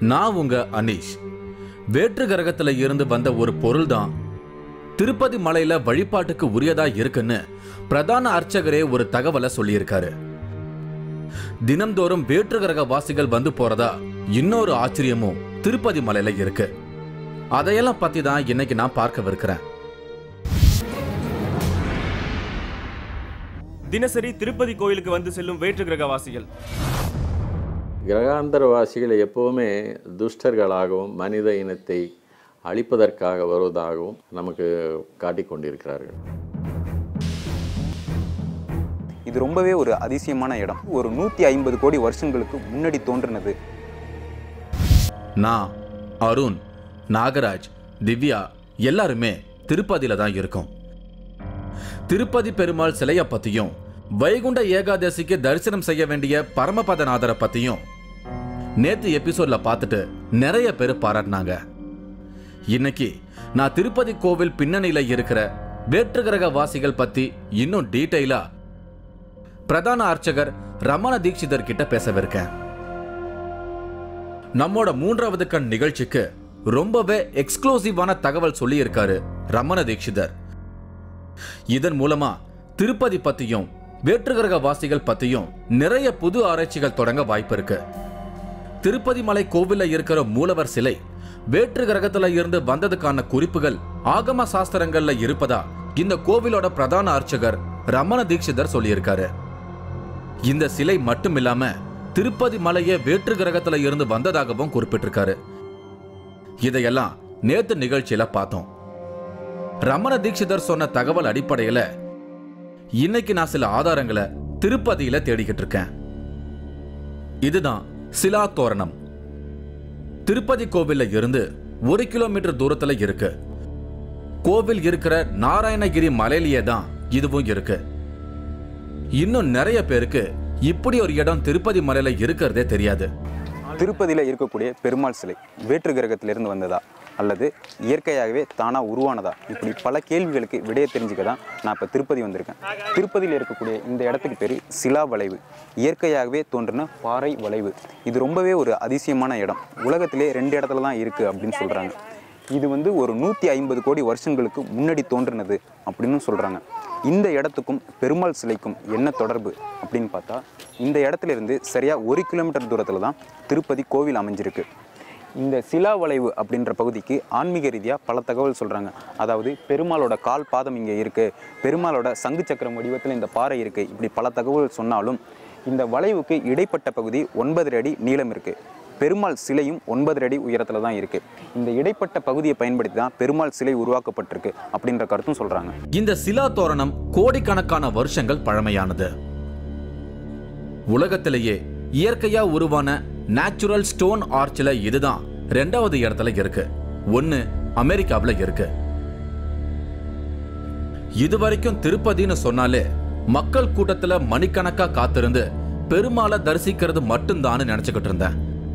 நான் உங்க அனீஷ் வேற்று கிரகத்துல இருந்து வந்த ஒரு பொருள் தான் திருப்பதி மலையில வழிபாட்டுக்கு உரியதா இருக்குன்னு பிரதான அர்ச்சகரே ஒரு தகவலை சொல்லியிருக்காரு தினம்தோறும் வேற்று கிரக வாசிகள் வந்து போறதா இன்னொரு ஆச்சரியமும் திருப்பதி மலையில இருக்கு அதையெல்லாம் பத்தி தான் இன்னைக்கு நான் பார்க்கவிருக்கிறேன் தினசரி திருப்பதி கோயிலுக்கு வந்து செல்லும் வேற்று கிரகவாசிகள் கிரகாந்தரவாசிகள் எப்போவுமே துஷ்டர்களாகவும் மனித இனத்தை அழிப்பதற்காக வருவதாகவும் நமக்கு காட்டிக் கொண்டிருக்கிறார்கள் இது ரொம்பவே ஒரு அதிசயமான இடம் ஒரு நூற்றி ஐம்பது கோடி வருஷங்களுக்கு முன்னாடி தோன்றினது நான் அருண் நாகராஜ் திவ்யா எல்லாருமே திருப்பதியில தான் இருக்கோம் திருப்பதி பெருமாள் சிலைய பத்தியும் வைகுண்ட ஏகாதசிக்கு தரிசனம் செய்ய வேண்டிய பரமபதநாதரை பத்தியும் நேத்து எபிசோட்ல பார்த்துட்டு நிறைய பேர் பாராட்டினாங்க இன்னைக்கு நான் திருப்பதி கோவில் பின்னணியில இருக்கிற வேற்று கிரக வாசிகள் பத்தி இன்னும் டீட்டெயிலா பிரதான அர்ச்சகர் ரமண தீட்சிதர் கிட்ட பேசவிருக்கேன் நம்மோட மூன்றாவது கண் நிகழ்ச்சிக்கு ரொம்பவே எக்ஸ்க்ளூசிவான தகவல் சொல்லியிருக்காரு ரமண தீட்சிதர் இதன் மூலமா திருப்பதி பத்தியும் வேற்று கிரக வாசிகள் பத்தியும் நிறைய புது ஆராய்ச்சிகள் தொடங்க வாய்ப்பு இருக்கு திருப்பதி மலை கோவில்ல இருக்கிற மூலவர் சிலை வேற்று கிரகத்துல இருந்து வந்ததுக்கான குறிப்புகள் ஆகம சாஸ்திரங்கள்ல இருப்பதா இந்த கோவிலோட பிரதான அர்ச்சகர் ரமண தீட்சிதர் சொல்லியிருக்காரு இந்த சிலை மட்டும் இல்லாம திருப்பதி மலையே வேற்று கிரகத்துல இருந்து வந்ததாகவும் குறிப்பிட்டிருக்காரு இதையெல்லாம் நேத்து நிகழ்ச்சியில பார்த்தோம் ரமண தீட்சிதர் சொன்ன தகவல் அடிப்படையில இன்னைக்கு நான் சில ஆதாரங்களை திருப்பதியில தேடிக்கிட்டு இருக்கேன் இதுதான் சிலா தோரணம் திருப்பதி கோவில்ல இருந்து ஒரு கிலோமீட்டர் தூரத்துல இருக்கு கோவில் இருக்கிற நாராயணகிரி மலையிலேயே தான் இதுவும் இருக்கு இன்னும் நிறைய பேருக்கு இப்படி ஒரு இடம் திருப்பதி மலையில இருக்கிறதே தெரியாது திருப்பதியில் இருக்கக்கூடிய பெருமாள் சிலை வேற்று கிரகத்திலிருந்து வந்ததா அல்லது இயற்கையாகவே தானாக உருவானதா இப்படி பல கேள்விகளுக்கு விடைய தெரிஞ்சுக்க தான் நான் இப்போ திருப்பதி வந்திருக்கேன் திருப்பதியில் இருக்கக்கூடிய இந்த இடத்துக்கு பேர் சிலா வளைவு இயற்கையாகவே தோன்றின பாறை வளைவு இது ரொம்பவே ஒரு அதிசயமான இடம் உலகத்திலே ரெண்டு இடத்துல தான் இருக்குது அப்படின்னு சொல்கிறாங்க இது வந்து ஒரு நூற்றி ஐம்பது கோடி வருஷங்களுக்கு முன்னாடி தோன்றினது அப்படின்னு சொல்கிறாங்க இந்த இடத்துக்கும் பெருமாள் சிலைக்கும் என்ன தொடர்பு அப்படின்னு பார்த்தா இந்த இடத்துல இருந்து சரியாக ஒரு கிலோமீட்டர் தூரத்தில் தான் திருப்பதி கோவில் அமைஞ்சிருக்கு இந்த சிலா வளைவு அப்படின்ற பகுதிக்கு ஆன்மீக ரீதியாக பல தகவல் சொல்கிறாங்க அதாவது பெருமாளோட கால் பாதம் இங்கே இருக்குது பெருமாளோட சங்கு சக்கரம் வடிவத்தில் இந்த பாறை இருக்குது இப்படி பல தகவல் சொன்னாலும் இந்த வளைவுக்கு இடைப்பட்ட பகுதி ஒன்பது அடி நீளம் இருக்குது பெருமாள் சிலையும் ஒன்பது அடி உயரத்தில் தான் இருக்குது இந்த இடைப்பட்ட பகுதியை பயன்படுத்தி தான் பெருமாள் சிலை உருவாக்கப்பட்டிருக்கு அப்படின்ற கருத்தும் சொல்கிறாங்க இந்த சிலா தோரணம் கோடிக்கணக்கான வருஷங்கள் பழமையானது உலகத்திலேயே இயற்கையா உருவான நேச்சுரல் ஸ்டோன் ஆர்ச்சில் இதுதான் ரெண்டாவது இடத்துல இருக்கு ஒன்னு அமெரிக்காவுல இருக்கு இதுவரைக்கும் திருப்பதின்னு சொன்னாலே மக்கள் கூட்டத்துல மணிக்கணக்கா காத்திருந்து பெருமாளை தரிசிக்கிறது மட்டும்தான்னு நினைச்சுக்கிட்டு இருந்தேன்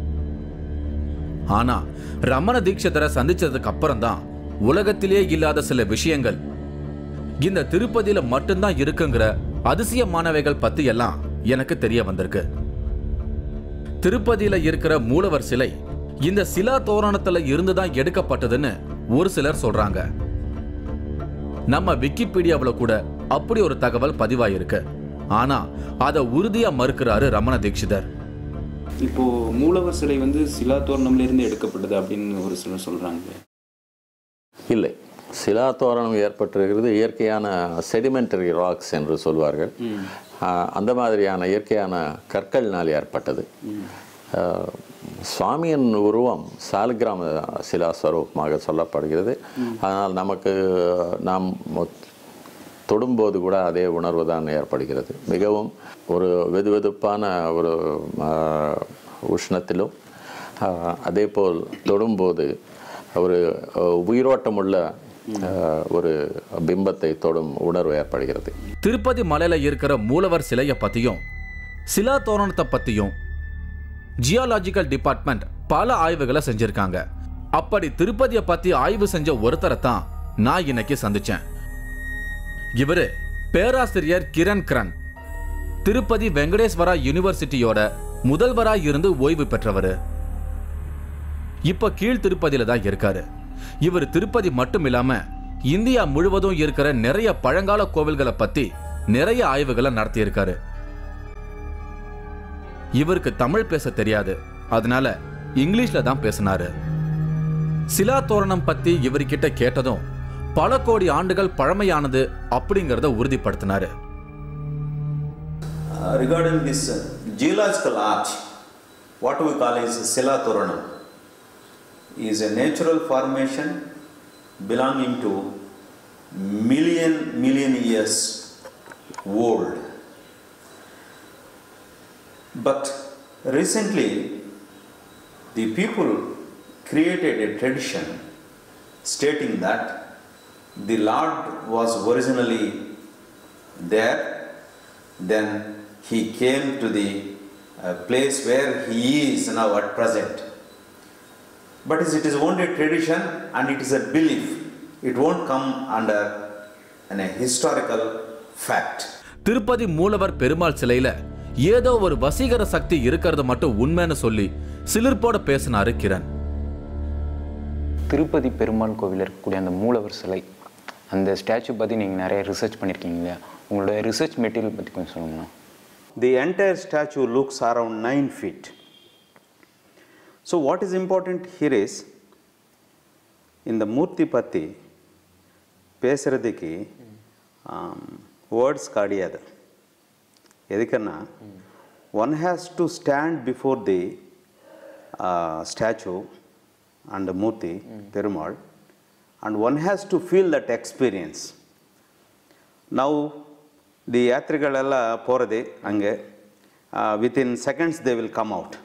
ஆனா ரமண தீட்சிதரை சந்திச்சதுக்கு அப்புறம் தான் உலகத்திலே இல்லாத சில விஷயங்கள் இந்த திருப்பதியில மட்டும்தான் இருக்குங்கிற அதிசயமானவைகள் பத்தி எல்லாம் எனக்கு தெரிய வந்திருக்கு திருப்பதியில இருக்கிற மூலவர் சிலை இந்த சிலா தோரணத்துல இருந்துதான் எடுக்கப்பட்டதுன்னு ஒரு சிலர் சொல்றாங்க நம்ம விக்கிபீடியாவுல கூட அப்படி ஒரு தகவல் பதிவாயிருக்கு ஆனா அதை உறுதியா மறுக்கிறாரு ரமண தீட்சிதர் இப்போ மூலவர் சிலை வந்து சிலா தோரணம்ல இருந்து எடுக்கப்பட்டது அப்படின்னு ஒரு சிலர் சொல்றாங்க இல்லை சிலா தோரணம் ஏற்பட்டிருக்கிறது இயற்கையான செடிமெண்டரி ராக்ஸ் என்று சொல்வார்கள் ஆஹ், அந்த மாதிரியான இயற்கையான கற்கள்னால் ஏற்பட்டது ஆஹ், சுவாமியின் உருவம் சாலிகிராம சிலா ஸ்வரூபமாக சொல்லப்படுகிறது அதனால் நமக்கு நாம் மொ- தொடும்போது கூட அதே உணர்வு தான் ஏற்படுகிறது மிகவும் ஒரு வெதுவெதுப்பான ஒரு ஆஹ், உஷ்ணத்திலும் ஆஹ், அதேபோல் தொடும்போது ஒரு ஆஹ், உயிரோட்டமுள்ள ஆஹ், ஒரு பிம்பத்தை தொடும் உணர்வு ஏற்படுகிறது திருப்பதி மலையில இருக்கிற மூலவர் சிலைய பத்தியும் சிலா தோரணத்தை பத்தியும் ஜியாலாஜிக்கல் டிபார்ட்மெண்ட் பல ஆய்வுகளை செஞ்சிருக்காங்க அப்படி திருப்பதியை பத்தி ஆய்வு செஞ்ச ஒருத்தரை தான் நான் இன்னைக்கு சந்திச்சேன் இவரு பேராசிரியர் கிரண் கிரண் திருப்பதி வெங்கடேஸ்வரா யூனிவர்சிட்டியோட முதல்வராய் இருந்து ஓய்வு பெற்றவர் இப்ப கீழ் திருப்பதியில தான் இருக்காரு இவர் திருப்பதி மட்டும் இல்லாம இந்தியா முழுவதும் இருக்கிற நிறைய பழங்கால கோவில்களை பத்தி நிறைய ஆய்வுகளை நடத்தியிருக்காரு இவருக்கு தமிழ் பேச தெரியாது அதனால இங்கிலீஷ்ல தான் பேசினாரு சிலா தோரணம் பத்தி இவர்கிட்ட கேட்டதும் பல கோடி ஆண்டுகள் பழமையானது அப்படிங்கறத உறுதிப்படுத்தினாரு Uh, regarding this uh, geological arch, what we call is Sila Toranam, is a natural formation belonging to million million years old. But recently, the people created a tradition stating that the Lord was originally there, then he came to the uh, place where he is now at present. But is- it is only a tradition and it is a belief. It won't come under an, a historical fact. Tirupati மூலவர் பெருமாள் சிலையில ஏதோ ஒரு வசீகர சக்தி இருக்கிறது மட்டும் உண்மைன்னு சொல்லி சிலிர்ப்போட பேசினாரு கிரண் திருப்பதி பெருமாள் கோவில் இருக்கக்கூடிய அந்த மூலவர் சிலை அந்த ஸ்டாச்சு பற்றி நீங்கள் நிறைய ரிசர்ச் பண்ணியிருக்கீங்க இல்லையா உங்களோட ரிசர்ச் மெட்டீரியல் பற்றி கொஞ்சம் சொல்லுங்கண்ணா The entire statue looks around 9 feet. So, what is important here is இந்த மூர்த்தி பற்றி பேசுகிறதுக்கு வேர்ட்ஸ் கிடையாது எதுக்குன்னா one has to stand before the statue and murti Perumal and one has to feel that experience ನಾವು ದಿ ಯಾತ್ರಿಗಳೆಲ್ಲ ಪೋರದೆ ಹಂಗೆ within seconds they will come out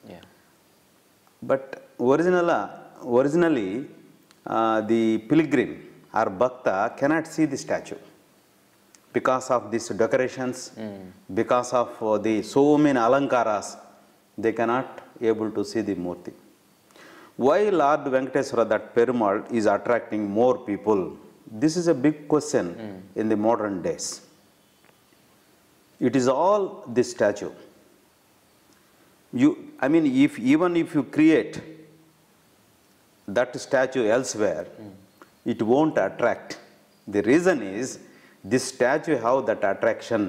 but ಒರಿಜಿನಲ originally the pilgrim are bhakta cannot see the statue because of this decorations because of the so many ಅಲಂಕಾರಾಸ್ they cannot able to see the murti why Lord Venkateswara, that Perumal, is attracting more people? This is a big question in the modern days. It is all this statue. You, I mean, if even if you create that statue elsewhere, it won't attract. The reason is this statue have that attraction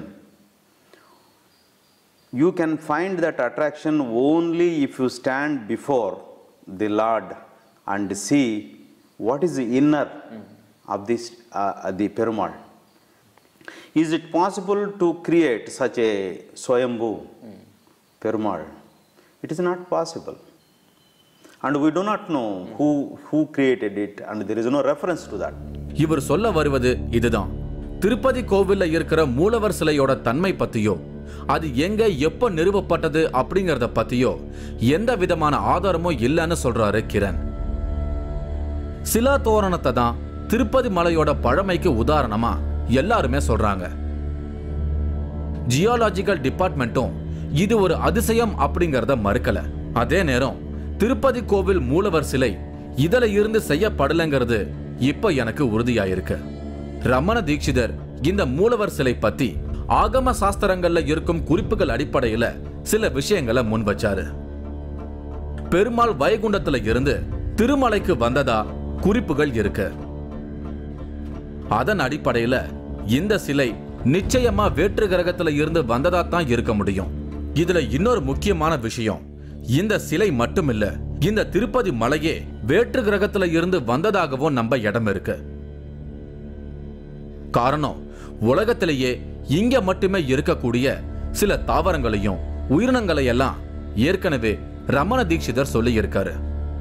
you can find that attraction only if you stand before the Lord and see what is the inner of this uh, the Perumal. Is it possible to create such a Swayambhu Perumal? It is not possible. And we do not know who, who created it, and there is no reference to that. இவர் சொல்ல வருவது இதுதான் திருப்பதி கோவில்ல இருக்கிற மூலவர் சிலையோட தன்மை பத்தியோ அது எங்க எப்ப நிறுவப்பட்டது அப்படிங்கறத பத்தியோ எந்த விதமான ஆதாரமும் இல்லைன்னு சொல்றாரு கிரண் சிலா தோரணத்தை தான் திருப்பதி மலையோட பழமைக்கு உதாரணமா எல்லாருமே சொல்றாங்க ஜியாலாஜிக்கல் டிபார்ட்மெண்ட்டும் இது ஒரு அதிசயம் அப்படிங்கறத மறுக்கல அதே நேரம் திருப்பதி கோவில் மூலவர் சிலை இதுல இருந்து செய்யப்படலைங்கிறது இப்ப எனக்கு உறுதியாயிருக்கு ரமண தீட்சிதர் இந்த மூலவர் சிலை பத்தி ஆகம சாஸ்திரங்கள்ல இருக்கும் குறிப்புகள் அடிப்படையில சில விஷயங்களை முன் வச்சாரு பெருமாள் வைகுண்டத்துல இருந்து திருமலைக்கு வந்ததா குறிப்புகள் இருக்கு அதன் அடிப்படையில இந்த சிலை நிச்சயமா வேற்று கிரகத்துல இருந்து வந்ததா தான் இருக்க முடியும் இதுல இன்னொரு முக்கியமான விஷயம் இந்த சிலை மட்டுமில்ல இந்த திருப்பதி மலையே வேற்று கிரகத்துல இருந்து வந்ததாகவும் நம்ப இடம் இருக்கு காரணம் உலகத்திலேயே இங்க மட்டுமே இருக்கக்கூடிய சில தாவரங்களையும் உயிரினங்களை எல்லாம் ஏற்கனவே ரமண தீட்சிதர் சொல்லி இருக்காரு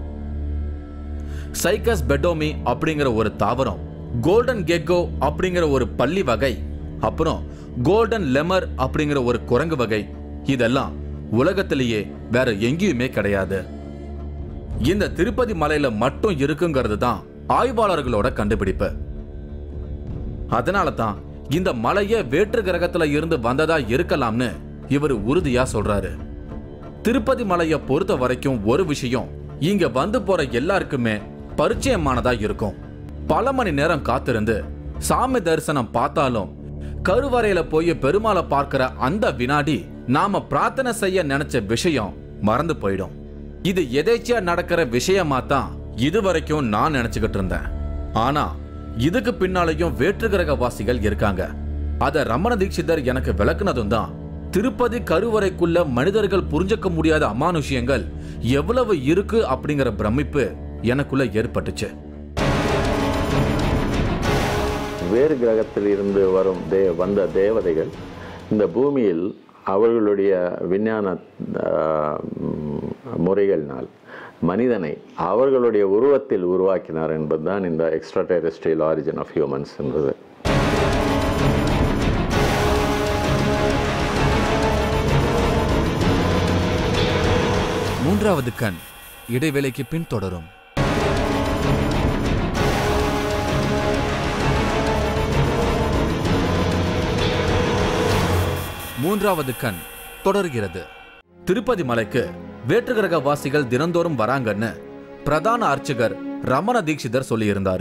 சைக்கஸ் பெட்டோமி அப்படிங்கிற ஒரு தாவரம் கோல்டன் கெக்கோ அப்படிங்கிற ஒரு பள்ளி வகை அப்புறம் கோல்டன் லெமர் அப்படிங்கிற ஒரு குரங்கு வகை இதெல்லாம் உலகத்திலேயே வேற எங்கேயுமே கிடையாது இந்த திருப்பதி மலையில மட்டும் இருக்குங்கிறது தான் ஆய்வாளர்களோட கண்டுபிடிப்பு அதனால தான் இந்த மலையே வேற்று கிரகத்துல இருந்து வந்ததா இருக்கலாம்னு இவர் உறுதியா சொல்றாரு திருப்பதி மலையை பொறுத்த வரைக்கும் ஒரு விஷயம் இங்க வந்து போற எல்லாருக்குமே பரிச்சயமானதா இருக்கும் பல மணி நேரம் காத்திருந்து சாமி தரிசனம் பார்த்தாலும் கருவறையில போய் பெருமாளை பார்க்கிற அந்த வினாடி நாம பிரார்த்தனை செய்ய நினைச்ச விஷயம் மறந்து போயிடும் இது எதேச்சியா நடக்கிற விஷயமா தான் இது வரைக்கும் நான் நினைச்சுக்கிட்டு இருந்தேன் ஆனா இதுக்கு பின்னாலையும் வேற்று கிரக வாசிகள் இருக்காங்க அத ரமண தீட்சிதர் எனக்கு விளக்குனதும் தான் திருப்பதி கருவறைக்குள்ள மனிதர்கள் புரிஞ்சுக்க முடியாத அமானுஷ்யங்கள் எவ்வளவு இருக்கு அப்படிங்கிற பிரமிப்பு எனக்குள்ள ஏற்பட்டுச்சு வேறு கிரகத்தில் இருந்து வரும் தே வந்த தேவதைகள் இந்த பூமியில் அவர்களுடைய விஞ்ஞான ஆஹ், ம், முறைகளினால் மனிதனை அவர்களுடைய உருவத்தில் உருவாக்கினார் என்பதுதான் இந்த extra terrestrial origin of humans என்பது மூன்றாவது கண் இடைவேளைக்கு பின் தொடரும் மூன்றாவது கண் தொடர்கிறது திருப்பதி மலைக்கு வேற்று கிரக வாசிகள் தினந்தோறும் வராங்கன்னு பிரதான அர்ச்சகர் ரமண தீட்சிதர் சொல்லியிருந்தாரு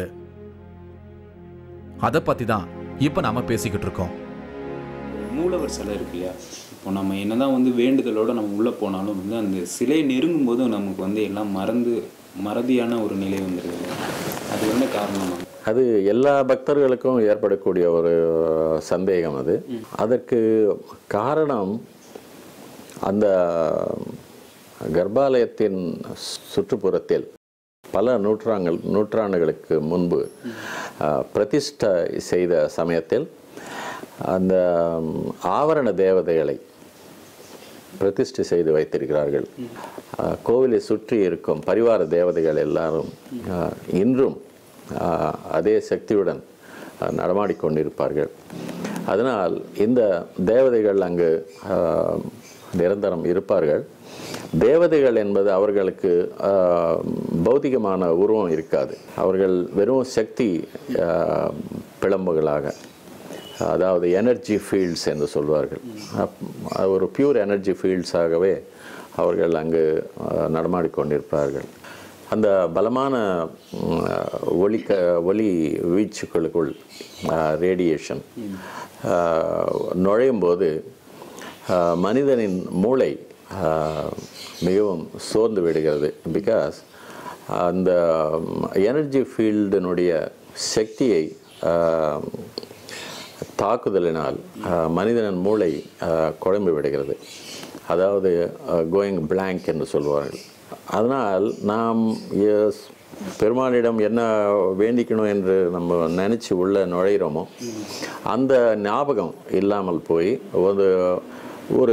அதை பத்தி தான் இப்ப நாம பேசிக்கிட்டு இருக்கோம் மூலவர் சிலை இருக்கு இல்லையா இப்போ நம்ம என்னதான் வந்து வேண்டுதலோட நம்ம உள்ளே போனாலும் வந்து அந்த சிலை நெருங்கும் போது நமக்கு வந்து எல்லாம் மறந்து மறதியான ஒரு நிலை வந்துடுது அது என்ன காரணம் அது எல்லா பக்தர்களுக்கும் ஏற்படக்கூடிய ஒரு சந்தேகம் அது அதற்கு காரணம் அந்த கர்ப்பாலயத்தின் சுற்றுப்புறத்தில் பல நூற்றாங்கள் நூற்றாண்டுகளுக்கு முன்பு அஹ், பிரதிஷ்டை செய்த சமயத்தில் அந்த ம், ஆவரண தேவதைகளை பிரதிஷ்டை செய்து வைத்திருக்கிறார்கள் அஹ், கோவிலை சுற்றி இருக்கும் பரிவார தேவதைகள் எல்லாரும் அஹ், இன்றும் அஹ், அதே சக்தியுடன் அஹ், நடமாடிக்கொண்டிருப்பார்கள் அதனால் இந்த தேவதைகள் அங்கு அஹ், நிரந்தரம் இருப்பார்கள் தேவதைகள் என்பது அவர்களுக்கு அஹ், பௌதிகமான உருவம் இருக்காது அவர்கள் வெறும் சக்தி அஹ், பிளம்புகளாக அதாவது எனர்ஜி ஃபீல்ட்ஸ் என்று சொல்வார்கள் அப்- அது ஒரு பியூர் எனர்ஜி ஃபீல்ட்ஸாகவே அவர்கள் அங்கு அஹ், நடமாடிக்கொண்டிருப்பார்கள் அந்த பலமான ம், ஒளி க ஒளி வீச்சுக்களுக்குள் ரேடியேஷன் நுழையும் போது அஹ், மனிதனின் மூளை அஹ், மிகவும் சோர்ந்து விடுகிறது பிகாஸ் அந்த எனர்ஜி ஃபீல்டினுடைய சக்தியை அஹ், தாக்குதலினால் அஹ், மனிதனின் மூளை அஹ், குழம்பி விடுகிறது அதாவது கோயிங் blank என்று சொல்வார்கள் அதனால் நாம் எஸ், பெருமானிடம் என்ன வேண்டிக்கணும் என்று நம்ம நினச்சி உள்ள நுழையிறோமோ அந்த ஞாபகம் இல்லாமல் போய் ஒரு ஒரு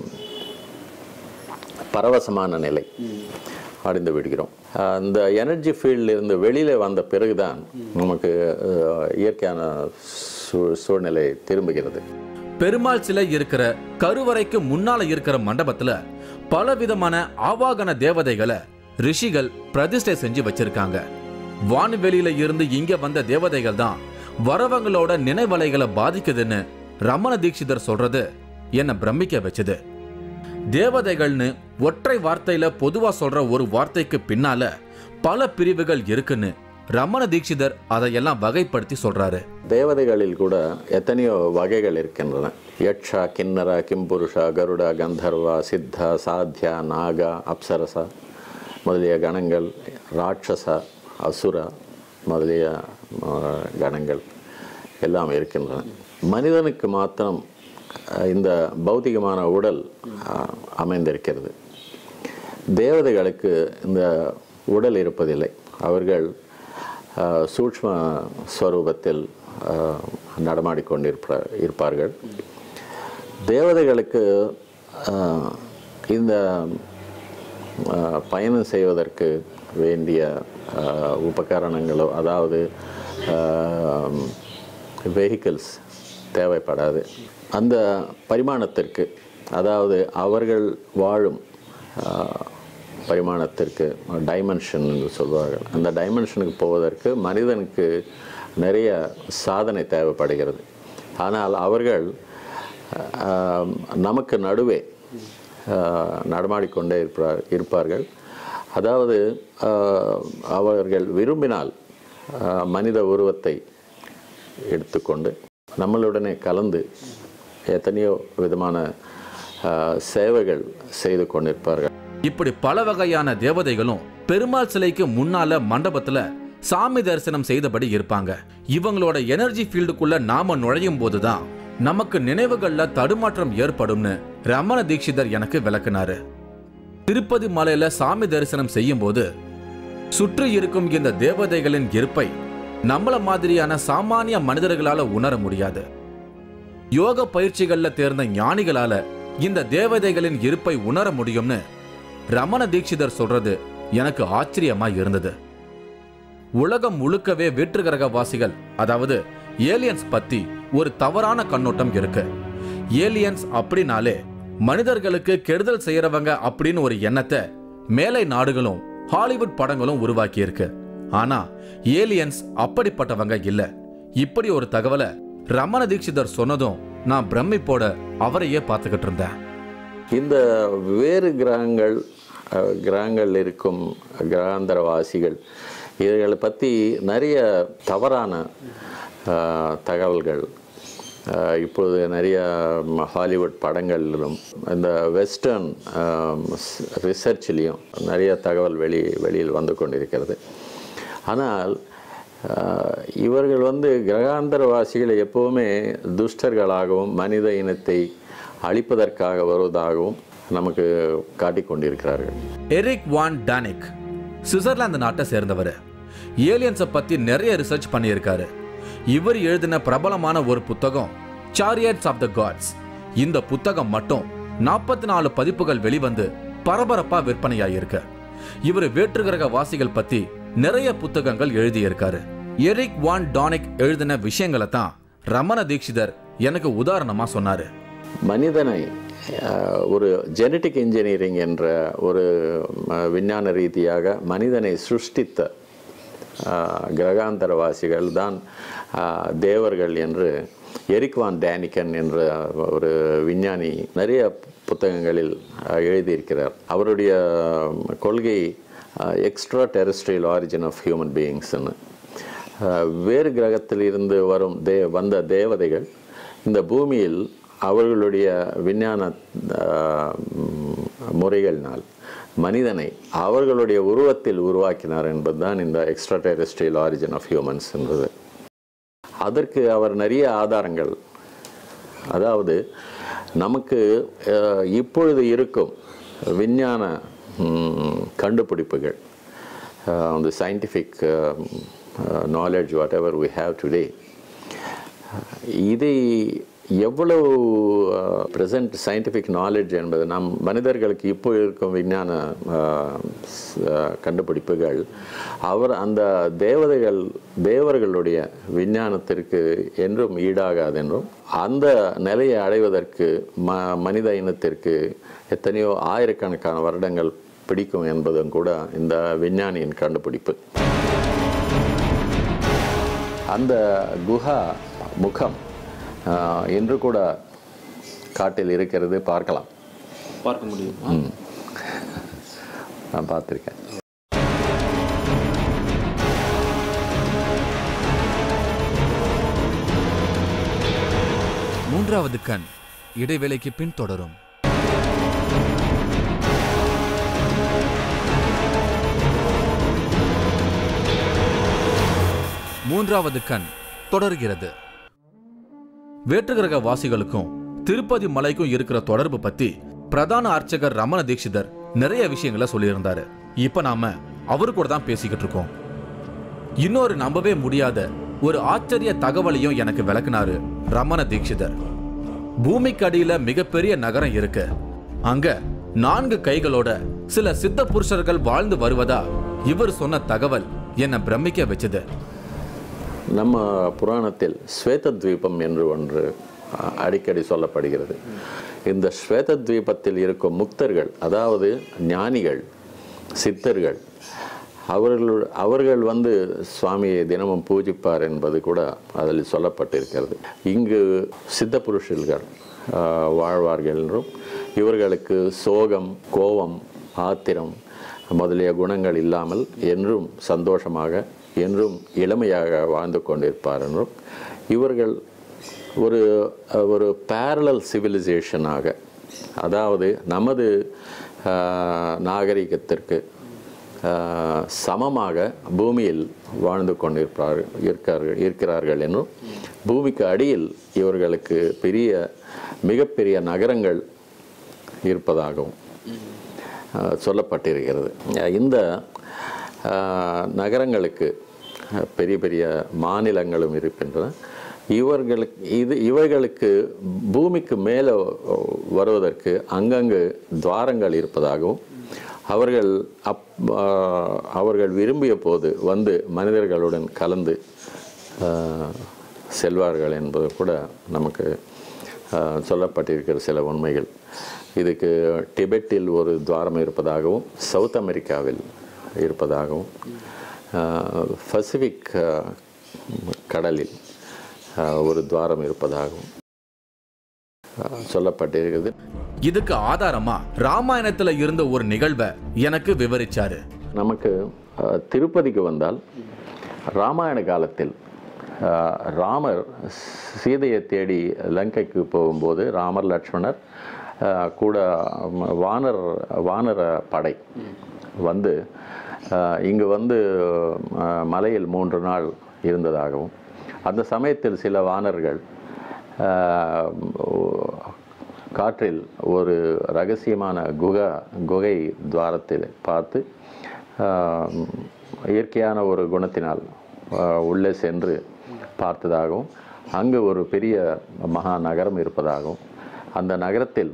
பரவசமான நிலை அடைந்து விடுகிறோம் அந்த எனர்ஜி ஃபீல்டில் இருந்து வெளியில் வந்த பிறகுதான் நமக்கு அஹ், இயற்கையான சூ- சூழ்நிலை திரும்புகிறது பெருமாள் சிலை இருக்கிற கருவறைக்கு முன்னால இருக்கிற மண்டபத்துல பலவிதமான ஆவாகன தேவதைகளை ரிஷிகள் பிரதிஷ்டை செஞ்சு வச்சிருக்காங்க வான்வெளியில இருந்து இங்க வந்த தேவதைகள் தான் வரவங்களோட நினைவலைகளை பாதிக்குதுன்னு ரமண தீட்சிதர் சொல்றது என்ன பிரமிக்க வச்சது தேவதைகள்னு ஒற்றை வார்த்தையில பொதுவா சொல்ற ஒரு வார்த்தைக்கு பின்னால பல பிரிவுகள் இருக்குன்னு ரமண தீட்சிதர் அதையெல்லாம் வகைப்படுத்தி சொல்றாரு தேவதைகளில் கூட எத்தனையோ வகைகள் இருக்கின்றன யக்ஷா கிண்ணரா கிம்புருஷா கருடா கந்தர்வா சித்தா சாத்யா நாகா அப்சரசா முதலிய கணங்கள் ராட்சசா அசுரா முதலிய அஹ், கணங்கள் எல்லாம் இருக்கின்றன மனிதனுக்கு மாத்திரம் அஹ், இந்த பௌதிகமான உடல் அஹ், அமைந்திருக்கிறது தேவதைகளுக்கு இந்த உடல் இருப்பதில்லை அவர்கள் அஹ், சூட்ச்ம ஸ்வரூபத்தில் அஹ், நடமாடிக்கொண்டிருப்ப இருப்பார்கள் தேவதைகளுக்கு அஹ், இந்த அஹ், பயணம் செய்வதற்கு வேண்டிய அஹ், உபகரணங்களோ அதாவது வெஹிக்கிள்ஸ் தேவைப்படாது அந்த பரிமாணத்திற்கு அதாவது அவர்கள் வாழும் அஹ், பரிமாணத்திற்கு டைமென்ஷன் என்று சொல்வார்கள் அந்த டைமென்ஷனுக்கு போவதற்கு மனிதனுக்கு நிறைய சாதனை தேவைப்படுகிறது ஆனால் அவர்கள் அஹ், நமக்கு நடுவே அஹ், நடமாடிக்கொண்டே இருப்பார் இருப்பார்கள் அதாவது அஹ், அவர்கள் விரும்பினால் அஹ், மனித உருவத்தை எடுத்துக்கொண்டு நம்மளுடனே கலந்து எத்தனையோ விதமான அஹ், சேவைகள் செய்து கொண்டிருப்பார்கள் இப்படி பல வகையான தேவதைகளும் பெருமாள் சிலைக்கு முன்னால மண்டபத்துல சாமி தரிசனம் செய்தபடி இருப்பாங்க இவங்களோட எனர்ஜி ஃபீல்டுக்குள்ள நாம நுழையும் போதுதான் நமக்கு நினைவுகள்ல தடுமாற்றம் ஏற்படும்னு ரமண தீட்சிதர் எனக்கு விளக்குனாரு திருப்பதி மலையில சாமி தரிசனம் செய்யும் போது சுற்றி இருக்கும் இந்த தேவதைகளின் இருப்பை நம்மள மாதிரியான சாமானிய மனிதர்களால உணர முடியாது யோக பயிற்சிகள்ல தேர்ந்த ஞானிகளால இந்த தேவதைகளின் இருப்பை உணர முடியும்னு ரமண தீட்சிதர் சொல்றது எனக்கு ஆச்சரியமா இருந்தது உலகம் முழுக்கவே வேற்று கிரக வாசிகள் அதாவது ஏலியன்ஸ் பத்தி ஒரு தவறான கண்ணோட்டம் இருக்கு ஏலியன்ஸ் அப்படின்னாலே மனிதர்களுக்கு கெடுதல் செய்யறவங்க அப்படின்னு ஒரு எண்ணத்தை மேலை நாடுகளும் ஹாலிவுட் படங்களும் உருவாக்கி இருக்கு ஆனா ஏலியன்ஸ் அப்படிப்பட்டவங்க இல்ல இப்படி ஒரு தகவலை ரமண தீட்சிதர் சொன்னதும் நான் பிரமிப்போட அவரையே பார்த்துக்கிட்டு இருந்தேன் இந்த வேறு கிரகங்கள் அஹ், கிரகங்கள் இருக்கும் கிரகாந்தரவாசிகள் இவர்களை பற்றி நிறைய தவறான அஹ், தகவல்கள் அஹ், இப்பொழுது நிறைய ம், ஹாலிவுட் படங்களிலும் இந்த வெஸ்டர்ன் ரிசர்ச்லேயும் நிறைய தகவல் வெளி வெளியில் வந்து கொண்டிருக்கிறது ஆனால் ஆஹ், இவர்கள் வந்து கிரகாந்தரவாசிகளை எப்போவுமே துஷ்டர்களாகவும் மனித இனத்தை அழிப்பதற்காக வருவதாகவும் நமக்கு காட்டிக் கொண்டிருக்கிறார்கள் எரிக் வான் டானிக் சுவிட்சர்லாந்து நாட்டை சேர்ந்தவர் ஏலியன்ஸை பத்தி நிறைய ரிசர்ச் பண்ணியிருக்காரு இவர் எழுதின பிரபலமான ஒரு புத்தகம் சாரியட்ஸ் ஆஃப் த காட்ஸ் இந்த புத்தகம் மட்டும் நாற்பத்தி நாலு பதிப்புகள் வெளிவந்து பரபரப்பா விற்பனையாயிருக்கு இவர் வேற்று கிரக வாசிகள் பத்தி நிறைய புத்தகங்கள் எழுதியிருக்காரு எரிக் வான் டானிக் எழுதின விஷயங்களை தான் ரமண தீட்சிதர் எனக்கு உதாரணமா சொன்னாரு மனிதனை ஆஹ், ஒரு ஜெனட்டிக் இன்ஜினியரிங் என்ற ஒரு ம, விஞ்ஞான ரீதியாக மனிதனை சிருஷ்டித்த ஆஹ், கிரகாந்தரவாசிகள் தான் ஆஹ், தேவர்கள் என்று எரிக்வான் டேனிக்கன் என்ற ஒரு விஞ்ஞானி நிறைய புத்தகங்களில் ஆஹ், எழுதியிருக்கிறார் அவருடைய கொள்கை extra terrestrial origin of human பீயிங்ஸ்னு வேறு கிரகத்தில் இருந்து வரும் தே வந்த தேவதைகள் இந்த பூமியில் அவர்களுடைய விஞ்ஞான ஆஹ், ம், முறைகளினால் மனிதனை அவர்களுடைய உருவத்தில் உருவாக்கினார் என்பதுதான் இந்த extra terrestrial origin of humans என்பது அதற்கு அவர் நிறைய ஆதாரங்கள் அதாவது நமக்கு அஹ், இப்பொழுது இருக்கும் விஞ்ஞான ம், கண்டுபிடிப்புகள் the scientific um, uh, knowledge whatever we have today இதை எவ்வளவு ப்ரெசன்ட் சயின்டிஃபிக் நாலேஜ் என்பது நம் மனிதர்களுக்கு இப்போ இருக்கும் விஞ்ஞான அஹ், ஸ்- அஹ், கண்டுபிடிப்புகள் அவர் அந்த தேவதைகள் தேவர்களுடைய விஞ்ஞானத்திற்கு என்றும் ஈடாகாது என்றும் அந்த நிலையை அடைவதற்கு ம மனித இனத்திற்கு எத்தனையோ ஆயிரக்கணக்கான வருடங்கள் பிடிக்கும் என்பதும் கூட இந்த விஞ்ஞானியின் கண்டுபிடிப்பு அந்த குஹா முகம் ஆஹ், இன்று கூட காட்டில் இருக்கிறது பார்க்கலாம் பார்க்க முடியுமா நான் பார்த்துருக்கேன் மூன்றாவது கண் இடைவேளைக்கு பின் தொடரும் மூன்றாவது கண் தொடர்கிறது வேற்றுகிரக வாசிகளுக்கும் திருப்பதி மலைக்கும் இருக்கிற தொடர்பு பத்தி பிரதான அர்ச்சகர் ரமண தீட்சிதர் நிறைய விஷயங்களை சொல்லியிருந்தாரு இப்ப நாம அவரு கூட தான் பேசிக்கிட்டு இருக்கோம் இன்னொரு நம்பவே முடியாத ஒரு ஆச்சரிய தகவலையும் எனக்கு விளக்குனாரு ரமண தீட்சிதர் பூமிக்கு அடியில மிகப்பெரிய நகரம் இருக்கு அங்க நான்கு கைகளோட சில சித்த புருஷர்கள் வாழ்ந்து வருவதா இவர் சொன்ன தகவல் என்னை பிரமிக்க வச்சது நம்ம புராணத்தில் ஸ்வேத தீபம் என்று ஒன்று அஹ், அடிக்கடி சொல்லப்படுகிறது இந்த ஸ்வேத தீபத்தில் இருக்கும் முக்தர்கள் அதாவது ஞானிகள் சித்தர்கள் அவர்கள் அவர்கள் வந்து சுவாமியை தினமும் பூஜிப்பார் என்பது கூட அதில் சொல்லப்பட்டிருக்கிறது இங்கு சித்த புருஷர்கள் ஆஹ், வாழ்வார்கள் என்றும் இவர்களுக்கு சோகம் கோபம் ஆத்திரம் முதலிய குணங்கள் இல்லாமல் என்றும் சந்தோஷமாக என்றும் இளமையாக வாழ்ந்து கொண்டிருப்பார் என்றும் இவர்கள் ஒரு ஒரு பேரலல் சிவிலைசேஷனாக அதாவது நமது ஆஹ், நாகரிகத்திற்கு ஆஹ், சமமாக பூமியில் வாழ்ந்து கொண்டிருப்பார்கள் இருக்கார்கள் இருக்கிறார்கள் என்றும் பூமிக்கு அடியில் இவர்களுக்கு பெரிய மிகப்பெரிய நகரங்கள் இருப்பதாகவும் ஆஹ், சொல்லப்பட்டிருக்கிறது இந்த ஆஹ், நகரங்களுக்கு ஆஹ், பெரிய பெரிய மாநிலங்களும் இருக்கின்றன இவர்களுக்கு இது இவைகளுக்கு பூமிக்கு மேலே வருவதற்கு அங்கங்கு துவாரங்கள் இருப்பதாகவும் அவர்கள் அப் ஆஹ், அவர்கள் விரும்பிய போது வந்து மனிதர்களுடன் கலந்து ஆஹ், செல்வார்கள் என்பது கூட நமக்கு ஆஹ், சொல்லப்பட்டிருக்கிற சில உண்மைகள் இதுக்கு டிபெட்டில் ஒரு துவாரம் இருப்பதாகவும் சவுத் அமெரிக்காவில் இருப்பதாகவும் ஆஹ், பசிபிக் ஆஹ், கடலில் ஆஹ், ஒரு துவாரம் இருப்பதாகவும் ஆஹ், சொல்லப்பட்டிருக்கிறது இதுக்கு ஆதாரமா ராமாயணத்துல இருந்த ஒரு நிகழ்வை எனக்கு விவரிச்சாரு நமக்கு அஹ், திருப்பதிக்கு வந்தால் ராமாயண காலத்தில் அஹ், ராமர் சீதையை தேடி லங்கைக்கு போகும்போது ராமர் லட்சுமணர் அஹ், கூட ம், வானர் வானர படை வந்து அஹ், இங்கு வந்து அஹ், மலையில் மூன்று நாள் இருந்ததாகவும் அந்த சமயத்தில் சில வானர்கள் அஹ், காற்றில் ஒரு ரகசியமான குகா குகை துவாரத்தில் பார்த்து ஆஹ், இயற்கையான ஒரு குணத்தினால் ஆஹ், உள்ளே சென்று பார்த்ததாகவும் அங்கு ஒரு பெரிய மகா நகரம் இருப்பதாகவும் அந்த நகரத்தில்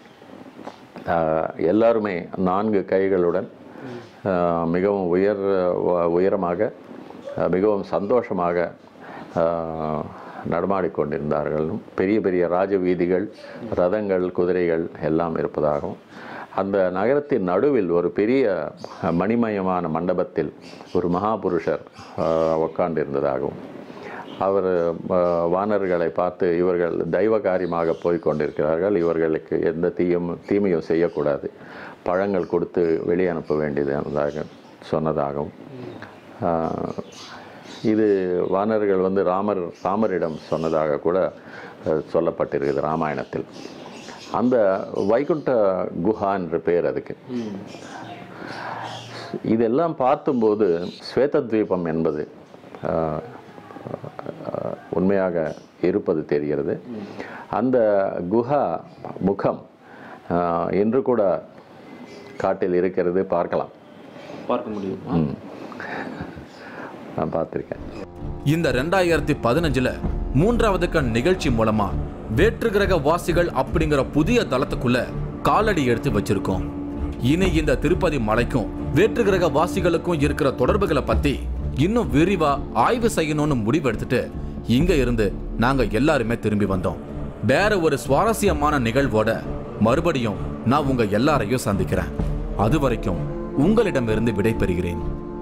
ஆஹ், எல்லாருமே நான்கு கைகளுடன் ஆஹ், மிகவும் உயர் வ- உயரமாக ஆஹ், மிகவும் சந்தோஷமாக ஆஹ், நடமாடிக்கொண்டிருந்தார்களும் பெரிய பெரிய ராஜ வீதிகள் ரதங்கள் குதிரைகள் எல்லாம் இருப்பதாகவும் அந்த நகரத்தின் நடுவில் ஒரு பெரிய மணிமயமான மண்டபத்தில் ஒரு மகாபுருஷர் ஆஹ், உட்கார்ந்திருந்ததாகவும் அவர் ஆஹ், வானர்களை பார்த்து இவர்கள் தெய்வ காரியமாக போய் கொண்டிருக்கிறார்கள் இவர்களுக்கு எந்த தீயும் தீமையும் செய்யக்கூடாது பழங்கள் கொடுத்து வெளியே அனுப்ப வேண்டியது என்பதாக சொன்னதாகவும் ஆஹ், இது வானர்கள் வந்து ராமர் ராமரிடம் சொன்னதாக கூட அஹ், சொல்லப்பட்டிருக்குது ராமாயணத்தில் அந்த வைகுண்ட குஹா என்ற பெயர் அதுக்கு இதெல்லாம் பார்த்தும்போது ஸ்வேதத்வீபம் என்பது ஆஹ், ஆஹ், உண்மையாக இருப்பது தெரிகிறது அந்த குஹா முகம் ஆஹ், இன்று கூட காட்டில் இருக்கிறது பார்க்கலாம் பார்க்க முடியும் ம். நான் பார்த்துருக்கேன் இந்த ரெண்டாயிரத்தி பதினஞ்சுல மூன்றாவது கண் நிகழ்ச்சி மூலமா வேற்று கிரக வாசிகள் அப்படிங்கிற புதிய தளத்துக்குள்ள காலடி எடுத்து வச்சிருக்கோம் இனி இந்த திருப்பதி மலைக்கும் வேற்று கிரக வாசிகளுக்கும் இருக்கிற தொடர்புகளை பத்தி இன்னும் விரிவா ஆய்வு செய்யணும்னு முடிவெடுத்துட்டு இங்க இருந்து நாங்க எல்லாருமே திரும்பி வந்தோம் வேற ஒரு சுவாரஸ்யமான நிகழ்வோட மறுபடியும் நான் உங்க எல்லாரையும் சந்திக்கிறேன் அது வரைக்கும் உங்களிடமிருந்து விடைபெறுகிறேன்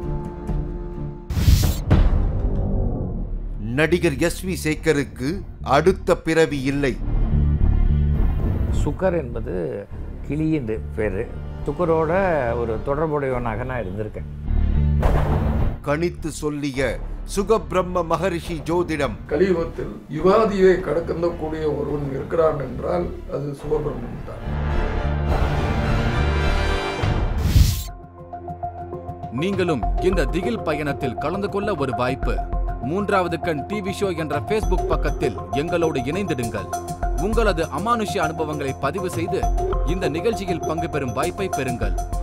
நடிகர் எஸ் வி சேகருக்கு அடுத்த பிறவி இல்லை சுக்கர் என்பது கிளியின் பேர் சுக்கரோட ஒரு தொடர்புடையவனாக நான் இருந்திருக்கேன் கணித்து சொல்லிய சுகபிரம்ம மகரிஷி ஜோதிடம் கலியுகத்தில் யுகாதியை கடக்கக்கூடிய ஒருவன் இருக்கிறான் என்றால் அது சிவபிரமன் தான் நீங்களும் இந்த திகில் பயணத்தில் கலந்து கொள்ள ஒரு வாய்ப்பு மூன்றாவது கண் டிவி ஷோ என்ற ஃபேஸ்புக் பக்கத்தில் எங்களோடு இணைந்திடுங்கள் உங்களது அமானுஷ்ய அனுபவங்களை பதிவு செய்து இந்த நிகழ்ச்சியில் பங்கு பெறும் வாய்ப்பை பெறுங்கள்